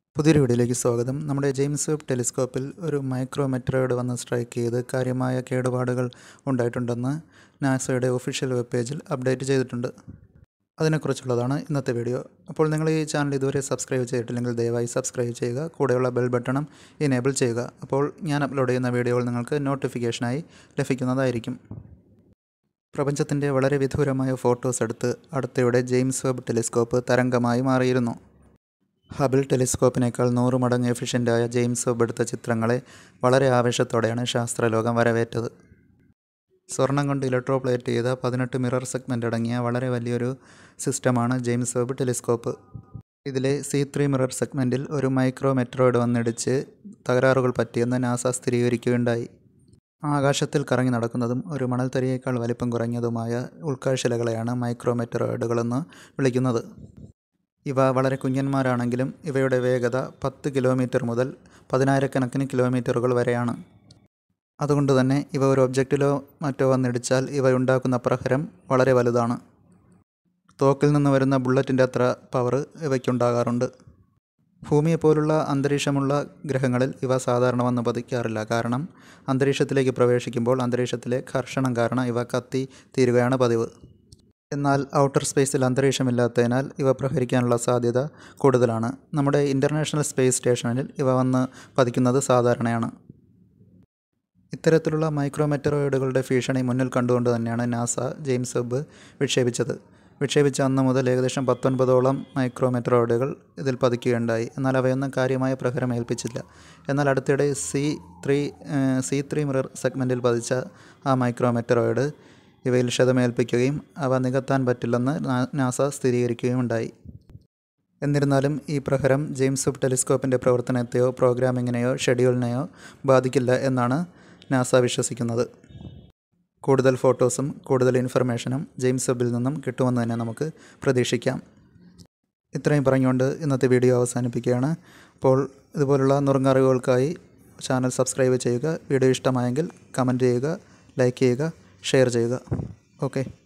പുതിയൊരു വീഡിയോയിലേക്ക് സ്വാഗതം നമ്മുടെ ജെയിംസ് വെബ് ടെലിസ്കോപ്പിൽ ഒരു മൈക്രോമെറ്ററോയിഡ് വന്ന് സ്ട്രൈക്ക് ചെയ്ത് കാര്യമായ കേടുപാടുകൾ ഉണ്ടായിട്ടുണ്ടെന്ന് നാസയുടെ ഒഫീഷ്യൽ വെബ് പേജിൽ അപ്ഡേറ്റ് ചെയ്തിട്ടുണ്ട് അതിനെക്കുറിച്ചുള്ളതാണ് ഇന്നത്തെ വീഡിയോ അപ്പോൾ നിങ്ങൾ ഈ ചാനൽ ഇതുവരെ സബ്സ്ക്രൈബ് ചെയ്തിട്ടില്ലെങ്കിൽ ദയവായി സബ്സ്ക്രൈബ് ചെയ്യുക കൂടെയുള്ള ബെൽ ബട്ടണും ഇനേബിൾ ചെയ്യുക അപ്പോൾ ഞാൻ അപ്ലോഡ് ചെയ്യുന്ന വീഡിയോകൾ നിങ്ങൾക്ക് നോട്ടിഫിക്കേഷനായി ലഭിക്കുന്നതായിരിക്കും പ്രപഞ്ചത്തിൻ്റെ വളരെ വിദൂരമായ ഫോട്ടോസ് എടുത്ത് അടുത്തയുടെ ജെയിംസ് വെബ് ടെലിസ്കോപ്പ് തരംഗമായി മാറിയിരുന്നു ഹബിൾ ടെലിസ്കോപ്പിനേക്കാൾ നൂറ് മടങ്ങ് എഫിഷ്യൻ്റായ ജെയിംസ് വെബ് എടുത്ത ചിത്രങ്ങളെ വളരെ ആവേശത്തോടെയാണ് ശാസ്ത്രലോകം വരവേറ്റത് സ്വർണം കൊണ്ട് ഇലക്ട്രോപ്ലേറ്റ് ചെയ്ത പതിനെട്ട് മിറർ സെഗ്മെൻ്റ് അടങ്ങിയ വളരെ വലിയൊരു സിസ്റ്റമാണ് ജെയിംസ് വെബ് ടെലിസ്കോപ്പ് ഇതിലെ സി ത്രീ മിറർ സെഗ്മെൻറ്റിൽ ഒരു മൈക്രോ മെട്രോയിഡ് വന്നിടിച്ച് തകരാറുകൾ പറ്റിയെന്ന് നാസ സ്ഥിരീകരിക്കുകയുണ്ടായി ആകാശത്തിൽ കറങ്ങി നടക്കുന്നതും ഒരു മണൽത്തരിയേക്കാൾ വലിപ്പം കുറഞ്ഞതുമായ ഉൾക്കാഴ്ചലകളെയാണ് മൈക്രോ മെറ്ററോയിഡുകളെന്ന് വിളിക്കുന്നത് ഇവ വളരെ കുഞ്ഞന്മാരാണെങ്കിലും ഇവയുടെ വേഗത പത്ത് കിലോമീറ്റർ മുതൽ പതിനായിരക്കണക്കിന് കിലോമീറ്ററുകൾ വരെയാണ് അതുകൊണ്ട് തന്നെ ഇവ ഒരു ഒബ്ജക്റ്റിലോ മറ്റോ വന്നിടിച്ചാൽ ഇവ ഉണ്ടാക്കുന്ന പ്രഹരം വളരെ വലുതാണ് തോക്കിൽ നിന്ന് വരുന്ന ബുള്ളറ്റിൻ്റെ അത്ര പവർ ഇവയ്ക്കുണ്ടാകാറുണ്ട് ഭൂമിയെപ്പോലുള്ള അന്തരീക്ഷമുള്ള ഗ്രഹങ്ങളിൽ ഇവ സാധാരണ വന്ന് പതിക്കാറില്ല കാരണം അന്തരീക്ഷത്തിലേക്ക് പ്രവേശിക്കുമ്പോൾ അന്തരീക്ഷത്തിലെ ഘർഷണം കാരണം ഇവ കത്തി തീരുകയാണ് പതിവ് എന്നാൽ ഔട്ടർ സ്പേസിൽ അന്തരീക്ഷമില്ലാത്തതിനാൽ ഇവ പ്രഹരിക്കാനുള്ള സാധ്യത കൂടുതലാണ് നമ്മുടെ ഇൻ്റർനാഷണൽ സ്പേസ് സ്റ്റേഷനിൽ ഇവ വന്ന് പതിക്കുന്നത് സാധാരണയാണ് ഇത്തരത്തിലുള്ള മൈക്രോമെറ്ററോയിഡുകളുടെ ഭീഷണി മുന്നിൽ കണ്ടുകൊണ്ട് തന്നെയാണ് നാസ ജെയിംസ് വെബ് വിക്ഷേപിച്ചത് വിക്ഷേപിച്ച അന്ന് മുതൽ ഏകദേശം പത്തൊൻപതോളം മൈക്രോമെറ്ററോയിഡുകൾ ഇതിൽ പതിക്കുകയുണ്ടായി എന്നാൽ അവയൊന്നും കാര്യമായ പ്രഹരം ഏൽപ്പിച്ചില്ല എന്നാൽ അടുത്തിടെ C three C three mirror സെഗ്മെൻറ്റിൽ പതിച്ച ആ മൈക്രോമെറ്ററോയിഡ് ഇവയിൽ ക്ഷതമേൽപ്പിക്കുകയും അവ നികത്താൻ പറ്റില്ലെന്ന് നാസ സ്ഥിരീകരിക്കുകയും ഉണ്ടായി എന്നിരുന്നാലും ഈ പ്രഹരം ജെയിംസ് വെബ് ടെലിസ്കോപ്പിൻ്റെ പ്രവർത്തനത്തെയോ പ്രോഗ്രാമിങ്ങിനെയോ ഷെഡ്യൂളിനെയോ ബാധിക്കില്ല എന്നാണ് നാസ വിശ്വസിക്കുന്നത് കൂടുതൽ ഫോട്ടോസും കൂടുതൽ ഇൻഫർമേഷനും ജെയിംസ് വെബിൽ നിന്നും കിട്ടുമെന്ന് തന്നെ നമുക്ക് പ്രതീക്ഷിക്കാം ഇത്രയും പറഞ്ഞുകൊണ്ട് ഇന്നത്തെ വീഡിയോ അവസാനിപ്പിക്കുകയാണ് അപ്പോൾ ഇതുപോലുള്ള നുറുങ്ങറിവുകൾക്കായി ചാനൽ സബ്സ്ക്രൈബ് ചെയ്യുക വീഡിയോ ഇഷ്ടമായെങ്കിൽ കമൻറ്റ് ചെയ്യുക ലൈക്ക് ചെയ്യുക ഷെയർ ചെയ്യുക ഓക്കെ